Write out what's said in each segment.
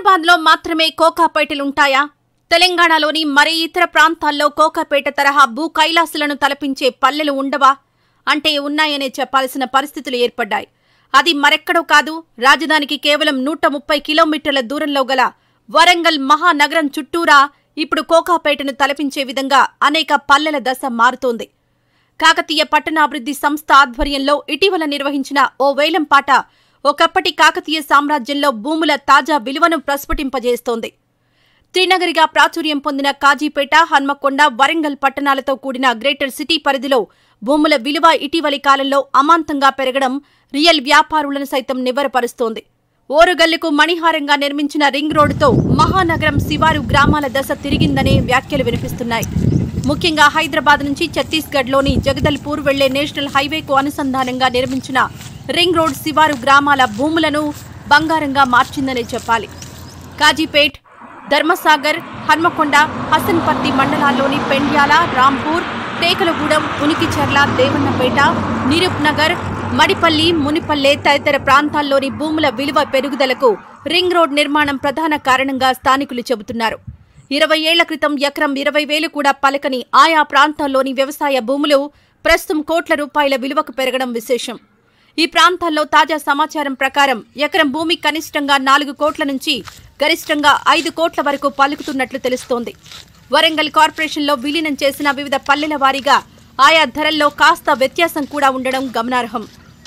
హైదరాబాద్లో మాత్రమే కోకాపేటలుంటాయా తెలంగాణలోని మరే ఇతర ప్రాంతాల్లో కోకాపేట తరహా భూ కైలాసులను తలపించే పల్లెలు ఉండవా అంటే ఉన్నాయనే చెప్పాల్సిన పరిస్థితులు ఏర్పడ్డాయి అది మరెక్కడో కాదు రాజధానికి కేవలం నూట ముప్పై కిలోమీటర్ల దూరంలో గల వరంగల్ మహానగరం చుట్టూరా ఇప్పుడు కోకాపేటను తలపించే విధంగా అనేక పల్లెల దశ మారుతోంది కాకతీయ పట్టణాభివృద్ధి సంస్థ ఆధ్వర్యంలో ఇటీవల నిర్వహించిన ఓ వేలంపాట ఒకప్పటి కాకతీయ సామ్రాజ్యంలో భూముల తాజా విలువను ప్రస్ఫుటింపజేస్తోంది త్రినగరిగా ప్రాచుర్యం పొందిన కాజీపేట హన్మకొండ వరంగల్ పట్టణాలతో కూడిన గ్రేటర్ సిటీ పరిధిలో భూముల విలువ ఇటీవలి కాలంలో అమాంతంగా పెరగడం రియల్ వ్యాపారులను సైతం నివ్వరపరుస్తోంది ఓరుగల్లుకు మణిహారంగా నిర్మించిన రింగ్ రోడ్డుతో మహానగరం శివారు గ్రామాల దశ తిరిగిందనే వ్యాఖ్యలు వినిపిస్తున్నాయి ముఖ్యంగా హైదరాబాద్ నుంచి ఛత్తీస్గఢ్లోని జగదల్పూర్ వెళ్లే నేషనల్ హైవేకు అనుసంధానంగా నిర్మించిన రింగ్ రోడ్ శివారు గ్రామాల భూములను బంగారంగా మార్చిందనే చెప్పాలి కాజీపేట్ ధర్మసాగర్ హన్మకొండ హసన్పర్తి మండలాల్లోని పెండ్యాల రాంపూర్ టేకలగూడెం ఉనికిచెర్ల దేవన్నపేట నిరూప్ నగర్ మడిపల్లి మునిపల్లె తదితర ప్రాంతాల్లోని భూముల విలువ పెరుగుదలకు రింగ్ రోడ్ నిర్మాణం ప్రధాన కారణంగా స్థానికులు చెబుతున్నారు ఇరవై ఏళ్ల క్రితం ఎకరం ఇరవై వేలు కూడా పలకని ఆయా ప్రాంతాల్లోని వ్యవసాయ భూములు ప్రస్తుతం కోట్ల రూపాయల విలువకు పెరగడం విశేషం ఈ ప్రాంతాల్లో తాజా సమాచారం ప్రకారం ఎకరం భూమి కనిష్టంగా నాలుగు కోట్ల నుంచి గరిష్టంగా ఐదు కోట్ల వరకు పలుకుతున్నట్లు తెలుస్తోంది వరంగల్ కార్పొరేషన్లో విలీనం చేసిన వివిధ పల్లెల వారీగా ఆయా ధరల్లో కాస్త వ్యత్యాసం కూడా ఉండడం గమనార్హం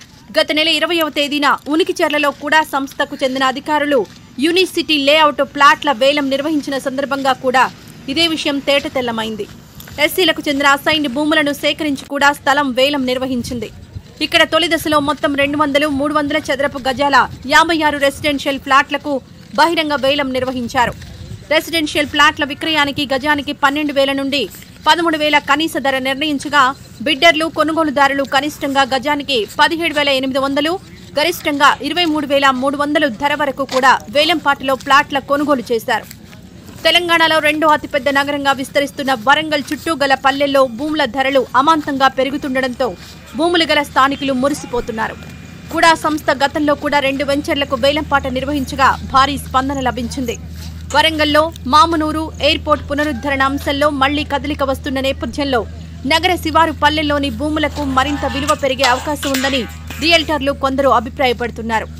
గత నెల ఇరవయవ తేదీన ఉనికిచెర్లలో కూడా సంస్థకు చెందిన అధికారులు యూనిసిటీ లేఅవుట్ ప్లాట్ల వేలం నిర్వహించిన సందర్భంగా కూడా ఇదే విషయం తేటతెల్లమైంది ఎస్సీలకు చెందిన అసైన్డ్ భూములను సేకరించి కూడా స్థలం వేలం నిర్వహించింది ఇక్కడ తొలి దశలో మొత్తం రెండు వందలు మూడు వందల చదరపు గజాల యాభై ఆరు రెసిడెన్షియల్ ఫ్లాట్లకు బహిరంగ వేలం నిర్వహించారు రెసిడెన్షియల్ ప్లాట్ల విక్రయానికి గజానికి పన్నెండు వేల నుండి పదమూడు వేల కనీస ధర నిర్ణయించగా బిడ్డర్లు కొనుగోలుదారులు కనిష్టంగా గజానికి పదిహేడు వేల ఎనిమిది వందలు గరిష్టంగా ఇరవై మూడు వేల మూడు వందలు ధర వరకు కూడా వేలంపాటలో ప్లాట్ల కొనుగోలు చేశారు తెలంగాణలో రెండో అతిపెద్ద నగరంగా విస్తరిస్తున్న వరంగల్ చుట్టూ గల పల్లెల్లో భూముల ధరలు అమాంతంగా పెరుగుతుండటంతో భూములు గల స్థానికులు మురిసిపోతున్నారు కూడా సంస్థ గతంలో కూడా రెండు వెంచర్లకు వేలంపాట నిర్వహించగా భారీ స్పందన లభించింది వరంగల్లో మామునూరు ఎయిర్పోర్ట్ పునరుద్ధరణ అంశంలో మళ్లీ కదలిక వస్తున్న నేపథ్యంలో నగర శివారు పల్లెల్లోని భూములకు మరింత విలువ పెరిగే అవకాశం ఉందని రియల్టర్లు కొందరు అభిప్రాయపడుతున్నారు